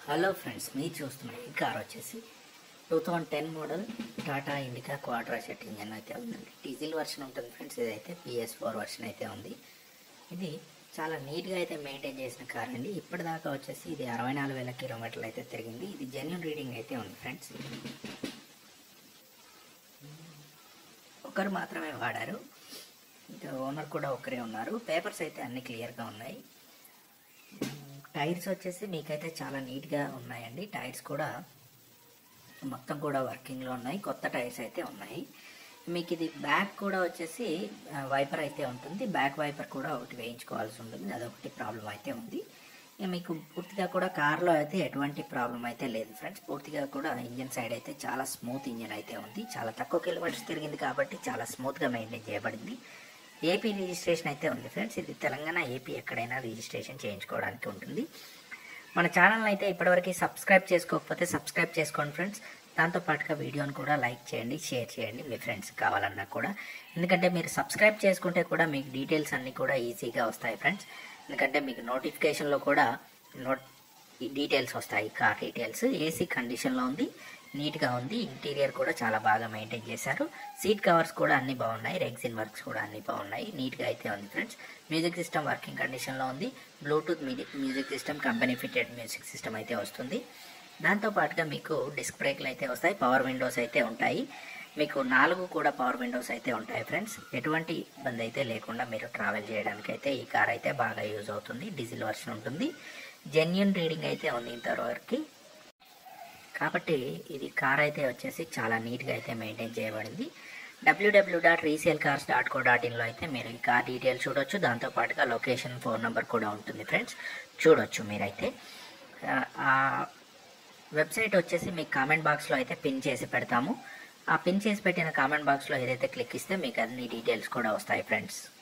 hello friends మీరు చూస్తున్న ఈ కార్ వచ్చేసి two thousand ten model Tata Indica quadrajet engine అయితే ఉందండి డీజిల్ వర్షన్ ఉంటుంది ఫ్రెండ్స్ ఇదైతే పిఎస్ ఫోర్ వర్షన్ అయితే ఉంది ఇది చాలా నీట్గా అయితే మెయింటైన్ చేసిన కార్ అండి ఇప్పటిదాకా వచ్చేసి ఇది అరవై నాలుగు వేల కిలోమీటర్లు అయితే తిరిగింది ఇది జెన్యున్ రీడింగ్ అయితే ఉంది ఫ్రెండ్స్ ఒకరు మాత్రమే వాడారు ఇంకా ఓనర్ కూడా ఒకరే ఉన్నారు పేపర్స్ అయితే అన్ని క్లియర్గా ఉన్నాయి టైర్స్ వచ్చేసి మీకైతే చాలా నీట్గా ఉన్నాయండి టైర్స్ కూడా మొత్తం కూడా వర్కింగ్లో ఉన్నాయి కొత్త టైర్స్ అయితే ఉన్నాయి మీకు ఇది బ్యాక్ కూడా వచ్చేసి వైపర్ అయితే ఉంటుంది బ్యాక్ వైపర్ కూడా ఒకటి వేయించుకోవాల్సి ఉంటుంది అదొకటి ప్రాబ్లం అయితే ఉంది ఇక మీకు పూర్తిగా కూడా కార్లో అయితే ఎటువంటి ప్రాబ్లం అయితే లేదు ఫ్రెండ్స్ పూర్తిగా కూడా ఇంజన్ సైడ్ అయితే చాలా స్మూత్ ఇంజన్ అయితే ఉంది చాలా తక్కువ కిలోమీటర్స్ తిరిగింది కాబట్టి చాలా స్మూత్గా మెయింటైన్ చేయబడింది ఏపీ రిజిస్ట్రేషన్ అయితే ఉంది ఫ్రెండ్స్ ఇది తెలంగాణ ఏపీ ఎక్కడైనా రిజిస్ట్రేషన్ చేయించుకోవడానికి ఉంటుంది మన ఛానల్ అయితే ఇప్పటివరకు సబ్స్క్రైబ్ చేసుకోకపోతే సబ్స్క్రైబ్ చేసుకోండి ఫ్రెండ్స్ దాంతో పాటుగా వీడియోని కూడా లైక్ చేయండి షేర్ చేయండి మీ ఫ్రెండ్స్ కావాలన్నా కూడా ఎందుకంటే మీరు సబ్స్క్రైబ్ చేసుకుంటే కూడా మీకు డీటెయిల్స్ అన్నీ కూడా ఈజీగా వస్తాయి ఫ్రెండ్స్ ఎందుకంటే మీకు నోటిఫికేషన్లో కూడా నోట్ ఈ డీటెయిల్స్ వస్తాయి కార్ డీటెయిల్స్ ఏసీ కండిషన్లో ఉంది నీట్గా ఉంది ఇంటీరియర్ కూడా చాలా బాగా మెయింటైన్ చేశారు సీట్ కవర్స్ కూడా అన్ని బాగున్నాయి రెగ్జిన్ వర్క్స్ కూడా అన్ని బాగున్నాయి నీట్గా అయితే ఉంది ఫ్రెండ్స్ మ్యూజిక్ సిస్టమ్ వర్కింగ్ కండిషన్లో ఉంది Bluetooth music system company fitted music system అయితే వస్తుంది దాంతో పాటుగా మీకు డిస్క్ బ్రేక్లు అయితే వస్తాయి పవర్ విండోస్ అయితే ఉంటాయి మీకు నాలుగు కూడా పవర్ విండోస్ అయితే ఉంటాయి ఫ్రెండ్స్ ఎటువంటి ఇబ్బంది అయితే లేకుండా మీరు ట్రావెల్ చేయడానికి అయితే ఈ కార్ అయితే బాగా యూజ్ అవుతుంది డీజిల్ వర్షన్ ఉంటుంది జెన్యున్ రీడింగ్ అయితే ఉంది ఇంతవరకు కాబట్టి ఇది కార్ అయితే వచ్చేసి చాలా నీట్గా అయితే మెయింటైన్ చేయబడింది WWW dot resale cars dot co dot ఇన్లో అయితే మీరు ఈ కార్ డీటెయిల్స్ చూడొచ్చు దాంతోపాటుగా లొకేషన్ ఫోన్ నెంబర్ కూడా ఉంటుంది ఫ్రెండ్స్ చూడొచ్చు మీరైతే ఆ వెబ్సైట్ వచ్చేసి మీకు కామెంట్ బాక్స్లో అయితే పిన్ చేసి పెడతాము ఆ పిన్ చేసి పెట్టిన కామెంట్ బాక్స్లో ఏదైతే క్లిక్ ఇస్తే మీకు అన్ని డీటెయిల్స్ కూడా వస్తాయి ఫ్రెండ్స్